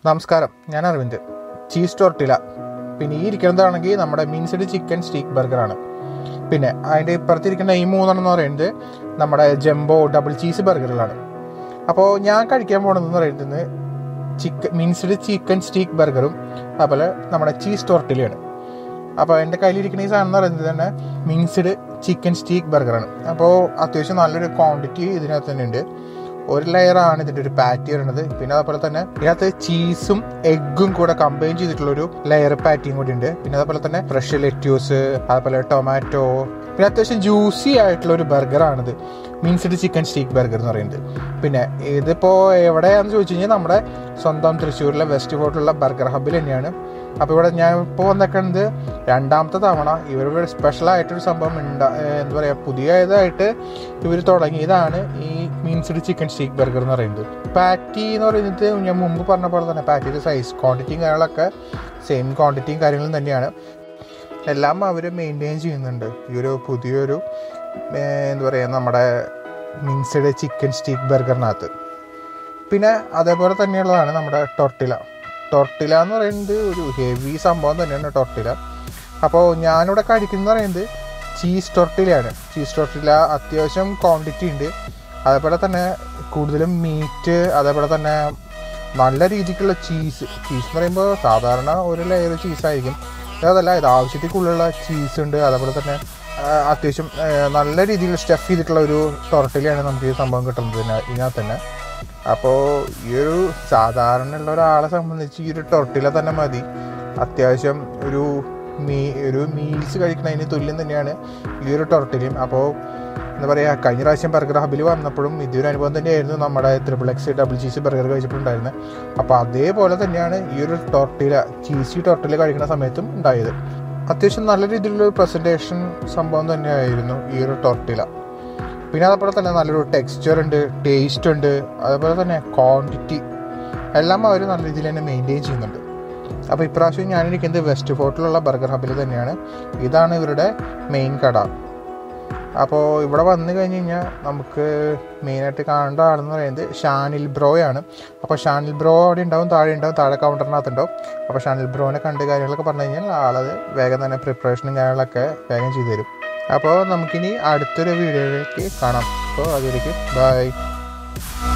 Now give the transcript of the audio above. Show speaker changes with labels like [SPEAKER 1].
[SPEAKER 1] നമസ്കാരം ഞാൻ Aravind cheese tortilla പിന്നെ ഈ ഇരിക്കുന്നതാണെങ്കിൽ നമ്മുടെ മിൻസ്ഡ് ചിക്കൻ സ്റ്റീക്ക് ബർഗറാണ് പിന്നെ അതിൻ്റെ ഇപ്പുറത്തിരിക്കുന്ന ഈ മൂന്നെണ്ണം എന്ന് പറയുന്നത് നമ്മുടെ ജംബോ ഡബിൾ ചീസ് ബർഗറുകളാണ് അപ്പോൾ ഞാൻ കഴിക്കാൻ പോണതെന്ന് പറയുന്നത് ചിക്കൻ മിൻസ്ഡ് ചിക്കൻ സ്റ്റീക്ക് ബർഗറും അതുപോലെ നമ്മുടെ ചീസ് ടോർട്ടിലയാണ് അപ്പോൾ എൻ്റെ കയ്യിലിരിക്കുന്ന ഈ സാധനം എന്ന് പറയുന്നത് തന്നെ മിൻസ്ഡ് ചിക്കൻ സ്റ്റീക്ക് ബർഗറാണ് അപ്പോൾ അത്യാവശ്യം നല്ലൊരു ക്വാണ്ടിറ്റി ഇതിനകത്ത് തന്നെ ഉണ്ട് ഒരു ലെയറാണ് ഇതിൻ്റെ ഒരു പാറ്റി വരുന്നത് പിന്നെ അതുപോലെ തന്നെ ഇതിനകത്ത് ചീസും എഗ്ഗും കൂടെ കമ്പൈൻ ചെയ്തിട്ടുള്ള ഒരു ലെയർ പാറ്റിയും കൂടി ഉണ്ട് പിന്നെ അതുപോലെ തന്നെ ഫ്രഷ് ലെറ്റ്യൂസ് അതുപോലെ ടൊമാറ്റോ പിന്നെ അത്യാവശ്യം ജ്യൂസി ആയിട്ടുള്ള ഒരു ബർഗറാണിത് മിൻസ്ഡ് ചിക്കൻ സ്റ്റീക്ക് ബർഗർ എന്ന് പറയുന്നത് പിന്നെ ഇതിപ്പോൾ എവിടെയാണെന്ന് ചോദിച്ചു കഴിഞ്ഞാൽ നമ്മുടെ സ്വന്തം തൃശ്ശൂരിലെ വെസ്റ്റ് ഫോർട്ടിലുള്ള ബർഗർ ഹബിൽ തന്നെയാണ് അപ്പോൾ ഇവിടെ ഞാൻ ഇപ്പോൾ വന്നേക്കുന്നത് രണ്ടാമത്തെ തവണ ഇവരുടെ സ്പെഷ്യലായിട്ടൊരു സംഭവം ഉണ്ടാ എന്താ പറയുക പുതിയതായിട്ട് ഇവർ തുടങ്ങിയതാണ് ഈ മീൻസ്ഡ് ചിക്കൻ സ്റ്റീക്ക് ബർഗർ എന്ന് പറയുന്നത് പാറ്റി എന്ന് പറയുന്നത് ഞാൻ മുമ്പ് പറഞ്ഞ പോലെ തന്നെ പാറ്റിയുടെ സൈസ് ക്വാണ്ടിറ്റിയും കാര്യങ്ങളൊക്കെ സെയിം ക്വാണ്ടിറ്റിയും കാര്യങ്ങളും തന്നെയാണ് എല്ലാം അവർ മെയിൻറ്റെയിൻ ചെയ്യുന്നുണ്ട് ഈ ഒരു പുതിയൊരു ഏർ, എന്താ പറയുക നമ്മുടെ മിൻസ്ഡ് ചിക്കൻ സ്റ്റീക്ക് ബർഗറിനകത്ത് പിന്നെ അതേപോലെ തന്നെയുള്ളതാണ് നമ്മുടെ ടൊർട്ടില ടൊർട്ടില എന്ന് പറയുന്നത് ഒരു ഹെവി സംഭവം തന്നെയാണ് ടൊർട്ടില അപ്പോൾ ഞാനിവിടെ കഴിക്കുന്നത് പറയുന്നത് ചീസ് ടൊർട്ടിലയാണ് ചീസ് ടൊർട്ടില അത്യാവശ്യം ക്വാണ്ടിറ്റി ഉണ്ട് അതേപോലെ തന്നെ കൂടുതലും മീറ്റ് അതേപോലെ തന്നെ നല്ല രീതിക്കുള്ള ചീസ് ചീസ് എന്ന് പറയുമ്പോൾ സാധാരണ ഒരു ലെയർ ചീസായിരിക്കും അതല്ല ഇത് ആവശ്യത്തിൽ കൂടുതലുള്ള ചീസ് ഉണ്ട് അതേപോലെ തന്നെ ആ, അത്യാവശ്യം ആ, നല്ല രീതിയിൽ സ്റ്റഫ് ചെയ്തിട്ടുള്ള ഒരു ടൊർട്ടിലയാണ് നമുക്ക് ഈ സംഭവം കിട്ടുന്നത് ഇതിന- ഇതിനകത്ത് തന്നെ അപ്പോൾ ഈ ഒരു സാധാരണ ഉള്ള ഒരാളെ സംബന്ധിച്ച് ഈ ഒരു ടൊർട്ടില തന്നെ മതി അത്യാവശ്യം ഒരു മീ ഒരു മീൽസ് കഴിക്കുന്നതിന് തുല്യം തന്നെയാണ് ഈ ഒരു ടൊർട്ടിലയും അപ്പോൾ എന്താ പറയുക കഴിഞ്ഞ പ്രാവശ്യം ബർഗർ ഹബിൽ വന്നപ്പോഴും ഇതൊരു അനുഭവം തന്നെയായിരുന്നു നമ്മുടെ triple X double cheese burger കഴിച്ചിട്ടുണ്ടായിരുന്നത് അപ്പോൾ അതേപോലെ തന്നെയാണ് ഈ ഒരു ടൊർട്ടില ചീസി ടൊർട്ടില കഴിക്കുന്ന സമയത്തും ഉണ്ടായത് അത്യാവശ്യം നല്ല രീതിയിലുള്ള പ്രസൻറ്റേഷൻ സംഭവം തന്നെയായിരുന്നു ഈ ഒരു ടൊർട്ടില പിന്നെ അതേപോലെ തന്നെ നല്ലൊരു ടെക്സ്ചർ ഉണ്ട് ടേസ്റ്റ് ഉണ്ട് അതേപോലെ തന്നെ ക്വാണ്ടിറ്റി എല്ലാം അവർ നല്ല രീതിയിൽ തന്നെ മെയിൻറ്റെയിൻ ചെയ്യുന്നുണ്ട് അപ്പോൾ ഇപ്രാവശ്യം ഞാനിരിക്കുന്നത് വെസ്റ്റ് ഫോർട്ടിലുള്ള ബർഗർ ഹബിൽ തന്നെയാണ് ഇതാണ് ഇവരുടെ മെയിൻ കട അപ്പോൾ ഇവിടെ വന്നു കഴിഞ്ഞ് കഴിഞ്ഞാൽ നമുക്ക് മെയിനായിട്ട് കാണേണ്ട ആളെന്ന് പറയുന്നത് ഷാനിൽ ബ്രോയാണ് അപ്പോൾ ഷാനിൽ ബ്രോ അവിടെ ഉണ്ടാവും താഴെ ഉണ്ടാവും താഴെ കൗണ്ടറിനകത്ത് ഉണ്ടാവും അപ്പോൾ ഷാനിൽ ബ്രോനെ കണ്ട് കാര്യങ്ങളൊക്കെ പറഞ്ഞു കഴിഞ്ഞാൽ ആളത് വേഗം തന്നെ പ്രിപ്പറേഷനും കാര്യങ്ങളൊക്കെ വേഗം ചെയ്തു തരും അപ്പോൾ നമുക്കിനി അടുത്തൊരു വീഡിയോയിലേക്ക് കാണാം അപ്പോൾ അതിലേക്ക് ബൈ